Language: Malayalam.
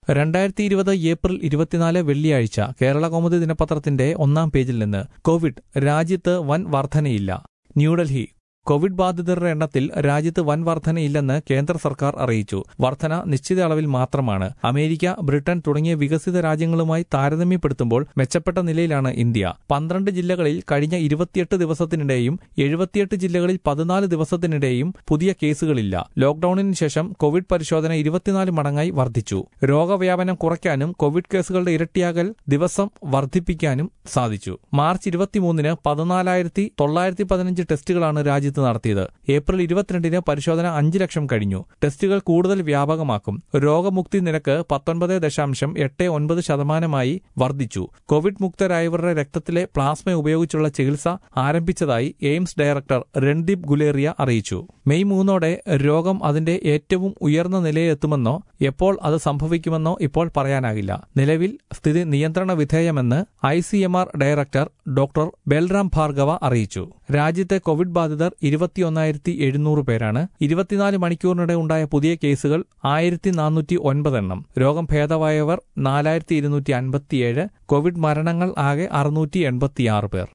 രണ്ടായിരത്തി ഇരുപത് ഏപ്രിൽ ഇരുപത്തിനാല് വെള്ളിയാഴ്ച കേരള കൗമുദി ദിനപത്രത്തിന്റെ ഒന്നാം പേജിൽ നിന്ന് കോവിഡ് രാജ്യത്ത് വൻ വർധനയില്ല ന്യൂഡൽഹി കോവിഡ് ബാധിതരുടെ എണ്ണത്തിൽ രാജ്യത്ത് വൻ വർധനയില്ലെന്ന് കേന്ദ്ര സർക്കാർ അറിയിച്ചു വർധന നിശ്ചിത അളവിൽ മാത്രമാണ് അമേരിക്ക ബ്രിട്ടൻ തുടങ്ങിയ വികസിത രാജ്യങ്ങളുമായി താരതമ്യപ്പെടുത്തുമ്പോൾ മെച്ചപ്പെട്ട നിലയിലാണ് ഇന്ത്യ പന്ത്രണ്ട് ജില്ലകളിൽ കഴിഞ്ഞ ഇരുപത്തിയെട്ട് ദിവസത്തിനിടെയും എഴുപത്തിയെട്ട് ജില്ലകളിൽ പതിനാല് ദിവസത്തിനിടെയും പുതിയ കേസുകളില്ല ലോക്ഡൌണിന് ശേഷം കോവിഡ് പരിശോധന ഇരുപത്തിനാല് മടങ്ങായി വർദ്ധിച്ചു രോഗവ്യാപനം കുറയ്ക്കാനും കോവിഡ് കേസുകളുടെ ഇരട്ടിയാകൽ ദിവസം വർദ്ധിപ്പിക്കാനും സാധിച്ചു മാർച്ച് ഇരുപത്തിമൂന്നിന് പതിനാലായിരത്തി തൊള്ളായിരത്തി പതിനഞ്ച് ടെസ്റ്റുകളാണ് രാജ്യത്ത് നടത്തിയത് ഏപ്രിൽ ഇരുപത്തിരണ്ടിന് പരിശോധന അഞ്ച് ലക്ഷം കഴിഞ്ഞു ടെസ്റ്റുകൾ കൂടുതൽ വ്യാപകമാക്കും രോഗമുക്തി നിരക്ക് പത്തൊൻപത് ദശാംശം എട്ട് ഒൻപത് ശതമാനമായി വർദ്ധിച്ചു കോവിഡ് മുക്തരായവരുടെ രക്തത്തിലെ പ്ലാസ്മ ഉപയോഗിച്ചുള്ള ചികിത്സ ആരംഭിച്ചതായി എയിംസ് ഡയറക്ടർ രൺദീപ് ഗുലേറിയ അറിയിച്ചു മെയ് മൂന്നോടെ രോഗം അതിന്റെ ഏറ്റവും ഉയർന്ന നിലയിലെത്തുമെന്നോ എപ്പോൾ അത് സംഭവിക്കുമെന്നോ ഇപ്പോൾ പറയാനാകില്ല നിലവിൽ സ്ഥിതി നിയന്ത്രണ വിധേയമെന്ന് I C M R director doctor Balram Bhargava അറിയിച്ചു രാജ്യത്തെ കോവിഡ് ബാധിതർ ഇരുപത്തിയൊന്നായിരത്തി എഴുന്നൂറ് പേരാണ് ഇരുപത്തിനാല് മണിക്കൂറിനിടെ ഉണ്ടായ പുതിയ കേസുകൾ ആയിരത്തി നാനൂറ്റി ഒൻപത് എണ്ണം രോഗം ഭേദമായവർ നാലായിരത്തി ഇരുന്നൂറ്റി അൻപത്തിയേഴ് കോവിഡ് മരണങ്ങൾ ആകെ അറുന്നൂറ്റി എൺപത്തിയാറ് പേർ